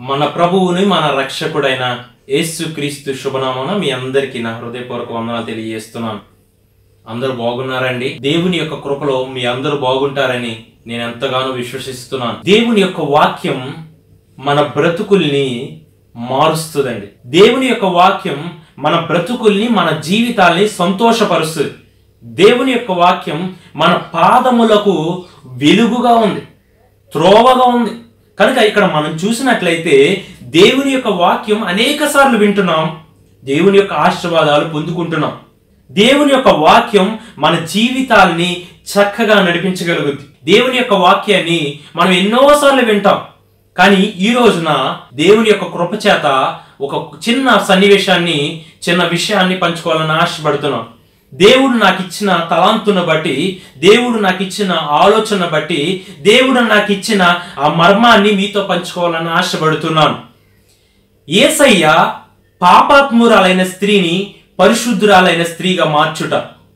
మన ప్రభువుని మన రక్షకుడైన యేసు క్రీస్తు శుభనామన మీ అందరికీ నా హృదయపూర్వక వందనాలు తెలియజేస్తున్నాను అందరూ బాగున్నారండి దేవుని యొక్క కృపలో మీ అందరూ బాగుంటారని నేను ఎంతగానో విశ్వసిస్తున్నాను దేవుని యొక్క వాక్యం మన బ్రతుకుల్ని మారుస్తుందండి దేవుని యొక్క వాక్యం మన బ్రతుకుల్ని మన జీవితాల్ని సంతోషపరుస్తుంది దేవుని యొక్క వాక్యం మన పాదములకు వెలుగుగా ఉంది త్రోవగా ఉంది కనుక ఇక్కడ మనం చూసినట్లయితే దేవుని యొక్క వాక్యం అనేక సార్లు వింటున్నాం దేవుని యొక్క ఆశీర్వాదాలు పొందుకుంటున్నాం దేవుని యొక్క వాక్యం మన జీవితాల్ని చక్కగా నడిపించగలుగుద్ది దేవుని యొక్క వాక్యాన్ని మనం ఎన్నోసార్లు వింటాం కానీ ఈ రోజున దేవుని యొక్క కృప చేత ఒక చిన్న సన్నివేశాన్ని చిన్న విషయాన్ని పంచుకోవాలని ఆశపడుతున్నాం దేవుడు నాకు ఇచ్చిన తలాంతును బట్టి దేవుడు నాకు ఇచ్చిన ఆలోచన బట్టి దేవుడు నాకు ఇచ్చిన ఆ మర్మాన్ని మీతో పంచుకోవాలని ఆశపడుతున్నాను ఏసయ్య పాపాత్మురాలైన స్త్రీని పరిశుద్ధురాలైన స్త్రీగా మార్చుట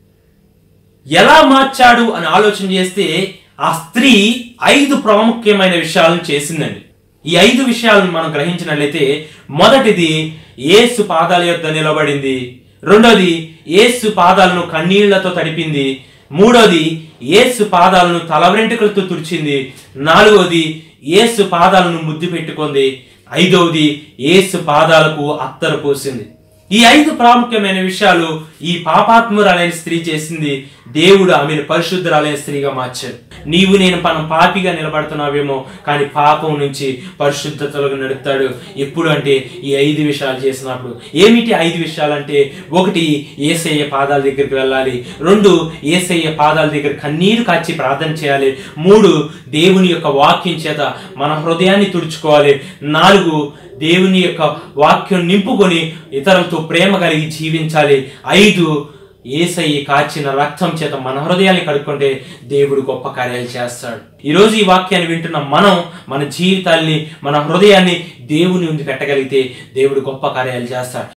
ఎలా మార్చాడు అని ఆలోచన చేస్తే ఆ స్త్రీ ఐదు ప్రాముఖ్యమైన విషయాలను చేసిందండి ఈ ఐదు విషయాలను మనం గ్రహించినట్లయితే మొదటిది ఏసు పాదాల యొద్ద నిలబడింది రెండోది ఏసు పాదాలను కన్నీళ్లతో తడిపింది మూడోది ఏసు పాదాలను తల వెంట్రుకలతో తుడిచింది నాలుగోది ఏసు పాదాలను ముద్దు పెట్టుకుంది ఐదవది ఏసు పాదాలకు అత్తరు పోసింది ఈ ఐదు ప్రాముఖ్యమైన విషయాలు ఈ పాపాత్మురాలైన స్త్రీ చేసింది దేవుడు ఆమెను పరిశుద్ధరాలైన స్త్రీగా మార్చాడు నీవు నేను మనం పాపిగా నిలబడుతున్నావేమో కానీ పాపం నుంచి పరిశుద్ధతలకు నడుపుతాడు ఎప్పుడు అంటే ఈ ఐదు విషయాలు చేసినప్పుడు ఏమిటి ఐదు విషయాలు అంటే ఒకటి ఏసయ్య పాదాల దగ్గరికి వెళ్ళాలి రెండు ఏసయ్య పాదాల దగ్గర కన్నీరు కాచి ప్రార్థన చేయాలి మూడు దేవుని యొక్క వాక్యం చేత మన హృదయాన్ని తుడుచుకోవాలి నాలుగు దేవుని యొక్క వాక్యం నింపుకొని ఇతరులతో ప్రేమ కలిగి జీవించాలి ఐదు ఏసయ్యి కాచిన రక్తం చేత మన హృదయాన్ని కడుక్కుంటే దేవుడు గొప్ప కార్యాలు చేస్తాడు ఈరోజు ఈ వాక్యాన్ని వింటున్న మనం మన జీవితాల్ని మన హృదయాన్ని దేవుని ముందు పెట్టగలిగితే దేవుడు గొప్ప కార్యాలు చేస్తాడు